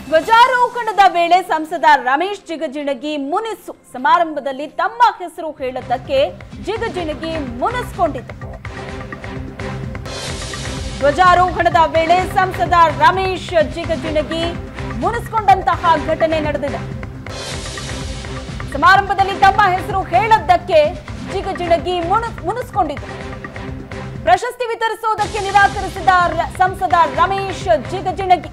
ಧ್ವಜಾರೋಹಣದ ವೇಳೆ ಸಂಸದ ರಮೇಶ್ ಜಿಗಜಿಣಗಿ ಮುನಿಸು ಸಮಾರಂಭದಲ್ಲಿ ತಮ್ಮ ಹೆಸರು ಹೇಳದ್ದಕ್ಕೆ ಜಿಗಜಿಣಗಿ ಮುನಿಸ್ಕೊಂಡಿತು ಧ್ವಜಾರೋಹಣದ ವೇಳೆ ಸಂಸದ ರಮೇಶ್ ಜಿಗಜಿಣಗಿ ಮುನಿಸ್ಕೊಂಡಂತಹ ಘಟನೆ ನಡೆದಿದೆ ಸಮಾರಂಭದಲ್ಲಿ ತಮ್ಮ ಹೆಸರು ಹೇಳದ್ದಕ್ಕೆ ಜಿಗಜಿಣಗಿ ಮುನು- ಮುನಿಸ್ಕೊಂಡಿತು ಪ್ರಶಸ್ತಿ ವಿತರಿಸುವುದಕ್ಕೆ ನಿರಾಕರಿಸಿದ ರ- ಸಂಸದ ರಮೇಶ್ ಜಿಗಜಿಣಗಿ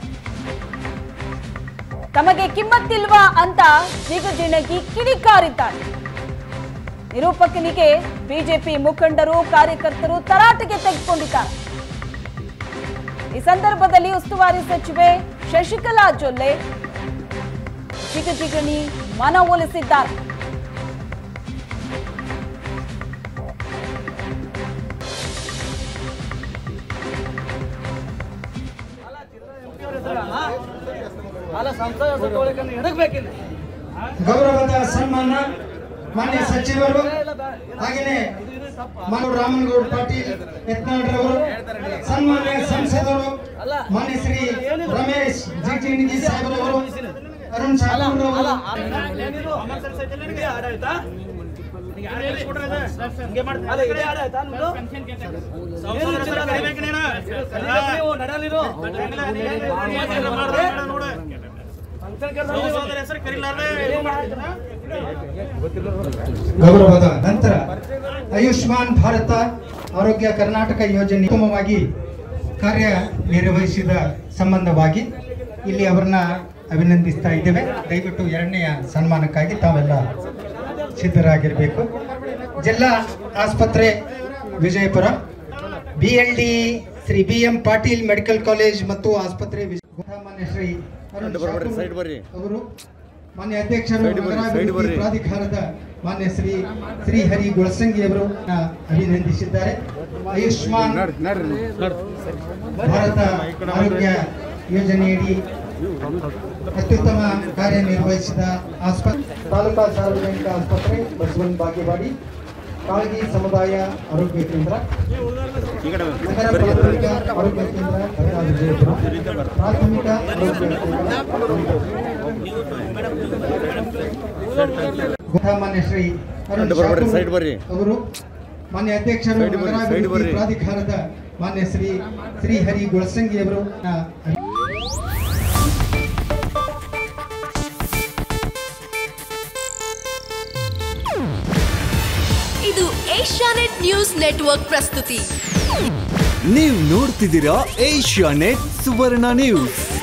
ತಮಗೆ ಕಿಮ್ಮತ್ತಿಲ್ವಾ ಅಂತ ಜಿಗಜಿಣಗಿ ಕಿಡಿಕಾರಿದ್ದಾರೆ ನಿರೂಪಕನಿಗೆ ಬಿಜೆಪಿ ಮುಖಂಡರು ಕಾರ್ಯಕರ್ತರು ತರಾಟೆಗೆ ತೆಗೆದುಕೊಂಡಿದ್ದಾರೆ ಈ ಸಂದರ್ಭದಲ್ಲಿ ಉಸ್ತುವಾರಿ ಸಚಿವೆ ಶಶಿಕಲಾ ಜೊಲ್ಲೆ ಜಿಗಜಿಗಣಿ ಮನವೊಲಿಸಿದ್ದಾರೆ ಅಲ್ಲ ಸಂಸದ ತೊಗೊಳಕನ್ನ ಎಡಗ್ಬೇಕಿಲ್ಲ ಗೌರವದ ಸನ್ಮಾನ ಮಾನ್ಯ ಸಚಿವರು ಹಾಗೆಯೇ ಮಾನವ ರಾಮನಗೌಡ ಪಾಟೀಲ್ ಯತ್ನಾಳ್ರವರು ಸನ್ಮಾನ್ಯ ಸಂಸದರು ಮಾನ್ಯ ಶ್ರೀ ರಮೇಶ್ ಜಿಟಿಣಿಗಿ ಸಾಹೇಬ್ರವರು ಅರುಣ್ ಅಲ್ಲ ಶಾಸ್ತ್ರರವರು ಏನಿದು? ಇದೇ ಆಡ ಆಯ್ತಾ? ಅಲ್ಲ, ಇದೇ ಆಡ ಆಯ್ತಾ ನಿಮ್ದು? ಏನು ವಿಚಾರ ಅದ? ಕರೀಬೇಕು ನೀವು, ನಡೆಯಲಿರು. ಫಂಕ್ಷನ್ ಕರ್ದು ಏನ್ ಆಯ್ತು? ಗೌರವದ ನಂತರ ಆಯುಷ್ಮಾನ್ ಭಾರತ ಆರೋಗ್ಯ ಕರ್ನಾಟಕ ಯೋಜನೆ ಉತ್ತಮವಾಗಿ ಕಾರ್ಯನಿರ್ವಹಿಸಿದ ಸಂಬಂಧವಾಗಿ ಇಲ್ಲಿ ಅವರನ್ನ ಅಭಿನಂದಿಸ್ತಾ ಇದ್ದೇವೆ ದಯವಿಟ್ಟು ಎರಡನೆಯ ಸನ್ಮಾನಕ್ಕಾಗಿ ತಾವೆಲ್ಲ ಸಿದ್ಧರಾಗಿರಬೇಕು ಜಿಲ್ಲಾ ಆಸ್ಪತ್ರೆ Vijayapura B L D Shri B M Patil medical college ಮತ್ತು ಆಸ್ಪತ್ರೆ ವಿಜಯ- ಮಾನ್ಯ ಶ್ರೀ ಅರುಣ್ ಶಾಸ್ತ್ರಿ ಅವರು ಮಾನ್ಯ ಅಧ್ಯಕ್ಷರು ನಗರಾಭಿವೃದ್ಧಿ ಪ್ರಾಧಿಕಾರದ ಮಾನ್ಯ ಶ್ರೀ ಶ್ರೀಹರಿ ಗುಳಸಂಗಿ ಅವರು ಅಭಿನಂದಿಸಿದ್ದಾರೆ ಆಯುಷ್ಮಾನ್ ಭಾರತ ಆರೋಗ್ಯ ಯೋಜನೆಯಡಿ ಅತ್ಯುತ್ತಮ ಕಾರ್ಯನಿರ್ವಹಿಸಿದ ಆಸ್ಪತ್ರೆ ತಾಲೂಕಾ ಸಾರ್ವಜನಿಕ ಆಸ್ಪತ್ರೆ ಬಸವನ್ ಬಾಗೇವಾಡಿ ಕಾಳಗಿ ಸಮುದಾಯ ಆರೋಗ್ಯ ಕೇಂದ್ರ ನಗರ ಪ್ರಾಥಮಿಕ ಆರೋಗ್ಯ ಕೇಂದ್ರ ಭದ್ರಾ ವಿಜಯಪುರ ಪ್ರಾಥಮಿಕ ಆರೋಗ್ಯ ಕೇಂದ್ರ ಮಾನ್ಯ ಶ್ರೀ ಅರುಣ್ ಶಾಸ್ತ್ರಿ ಅವರು ಮಾನ್ಯ ಅಧ್ಯಕ್ಷರು ನಗರಾಭಿವೃದ್ಧಿ ಪ್ರಾಧಿಕಾರದ ಮಾನ್ಯ ಶ್ರೀ ಶ್ರೀಹರಿ ಗುಳಸಂಗಿ ಅವರು ಇದು ಏಷ್ಯಾನೆಟ್ ನ್ಯೂಸ್ ನೆಟ್ವರ್ಕ್ ಪ್ರಸ್ತುತಿ ನೀವು ನೋಡ್ತಿದ್ದೀರಾ ಏಷ್ಯಾ ನೆಟ್ ಸುವರ್ಣ ನ್ಯೂಸ್